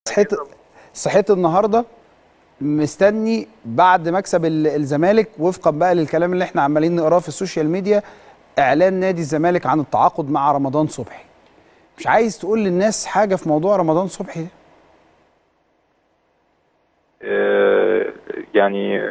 صحيت صحيت النهارده مستني بعد مكسب ال- الزمالك وفقا بقى للكلام اللي احنا عمالين نقراه في السوشيال ميديا اعلان نادي الزمالك عن التعاقد مع رمضان صبحي مش عايز تقول للناس حاجه في موضوع رمضان صبحي ده؟ آه، يعني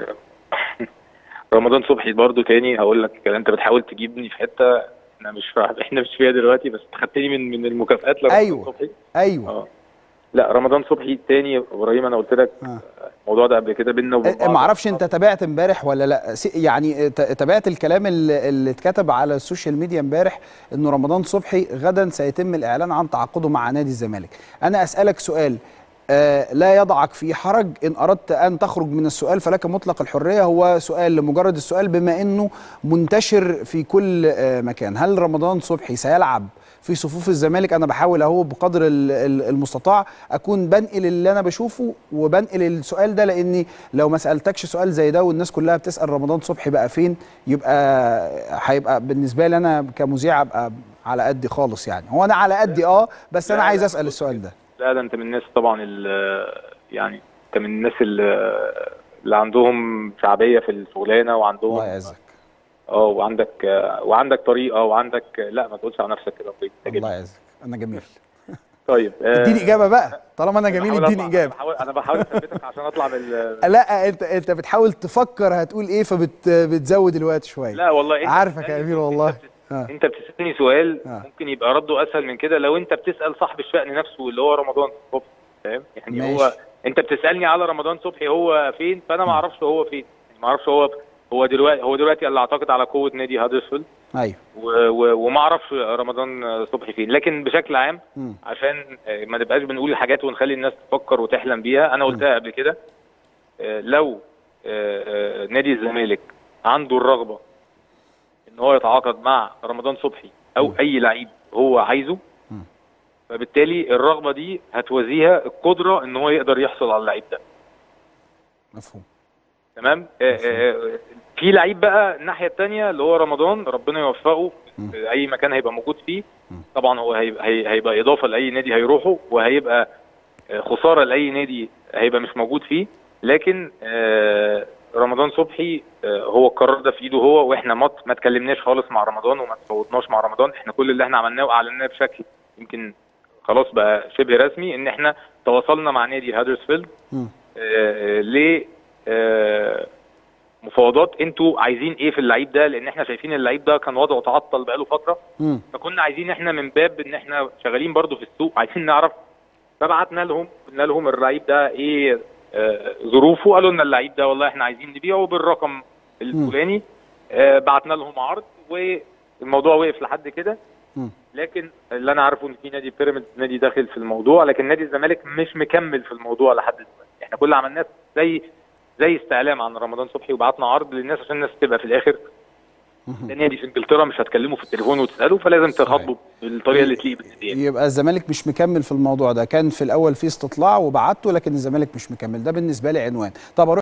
رمضان صبحي برضو تاني هقول لك انت بتحاول تجيبني في حته انا مش فاهم احنا مش فيها دلوقتي بس خدتني من من المكافآت لرمضان أيوة. صبحي ايوه اه لا رمضان صبحي تاني ابراهيم انا قلت لك آه. الموضوع ده قبل كده بينا وبين ما اعرفش انت تابعت امبارح ولا لا س- يعني ت- تابعت الكلام اللي اللي اتكتب على السوشيال ميديا امبارح انه رمضان صبحي غدا سيتم الاعلان عن تعاقده مع نادي الزمالك انا اسالك سؤال آه لا يضعك في حرج ان اردت ان تخرج من السؤال فلك مطلق الحريه هو سؤال لمجرد السؤال بما انه منتشر في كل آه مكان هل رمضان صبحي سيلعب في صفوف الزمالك انا بحاول اهو بقدر ال- ال- المستطاع اكون بنقل اللي انا بشوفه وبنقل السؤال ده لاني لو ما سالتكش سؤال زي ده والناس كلها بتسال رمضان صبحي بقى فين يبقى هيبقى بالنسبه لي انا كمذيع ابقى على قدي خالص يعني هو انا على قدي اه بس انا لا، عايز لا، اسال السؤال ده لا ده انت من الناس طبعا ال- يعني انت من الناس اللي اللي عندهم شعبيه في الشغلانه وعندهم الله يعزك اه وعندك آه، وعندك طريقه وعندك لا ما تقولش على نفسك كده طيب انت الله جميل. يعزك انا جميل طيب آه، اديني اجابه بقى طالما انا أنا جميل بحاول اديني أطلع- اجابه انا بحاول انا بحاول اثبتك عشان اطلع بال لا انت انت بتحاول تفكر هتقول ايه فبتزود الوقت شويه لا والله انت عارفك بتسألني يا امير سؤال- والله انت بتس- آه. انت بتسالني سؤال آه. ممكن يبقى رده اسهل من كده لو انت بتسال صاحب الشأن نفسه اللي هو رمضان صبحي فاهم يعني ماشي. هو انت بتسالني على رمضان صبحي هو فين فانا ما اعرفش هو فين ما اعرفش هو هو دلوقتي هو دلوقتي اللي اعتقد على قوه نادي هادرسفيلد ايوه و- و- وما اعرفش رمضان صبحي فين لكن بشكل عام مم. عشان آه، ما نبقاش بنقول الحاجات ونخلي الناس تفكر وتحلم بيها انا قلتها قبل كده آه، لو آه، آه، نادي الزمالك عنده الرغبه ان هو يتعاقد مع رمضان صبحي او اي لعيب هو عايزه مم. فبالتالي الرغبه دي هتوازيها القدره ان هو يقدر يحصل على اللعيب ده مفهوم تمام آه، آه، في لعيب بقى الناحيه الثانيه اللي هو رمضان ربنا يوفقه مم. في اي مكان هيبقى موجود فيه مم. طبعا هو هيبقى, هي- هيبقى اضافه لاي نادي هيروحه وهيبقى آه، خساره لاي نادي هيبقى مش موجود فيه لكن آه، رمضان صبحي آه، هو القرار ده في ايده هو واحنا ما ما اتكلمناش خالص مع رمضان وما تفاوضناش مع رمضان احنا كل اللي احنا عملناه واعلناه بشكل يمكن خلاص بقى شبه رسمي ان احنا تواصلنا مع نادي هادرسفيلد مم. آه، ل آه، مفاوضات انتوا عايزين ايه في اللعيب ده لان احنا شايفين اللعيب ده كان وضعه تعطل بقاله فتره مم. فكنا عايزين احنا من باب ان احنا شغالين برضو في السوق عايزين نعرف فبعتنا لهم قلنا لهم اللعيب ده ايه آه، ظروفه قالوا لنا اللعيب ده والله احنا عايزين نبيعه بالرقم الفلاني آه، بعتنا لهم عرض والموضوع وقف لحد كده مم. لكن اللي انا عارفه ان في نادي بيراميدز نادي داخل في الموضوع لكن نادي الزمالك مش مكمل في الموضوع لحد دلوقتي احنا كل اللي عملناه زي زي استعلام عن رمضان صبحي وبعتنا عرض للناس عشان الناس تبقى في الاخر مهم. ده نادي في انجلترا مش هتكلمه في التليفون وتساله فلازم تخاطبه بالطريقه اللي تليق بالنادي يعني. يبقى الزمالك مش مكمل في الموضوع ده كان في الاول في استطلاع وبعته لكن الزمالك مش مكمل ده بالنسبه لي عنوان طب أروح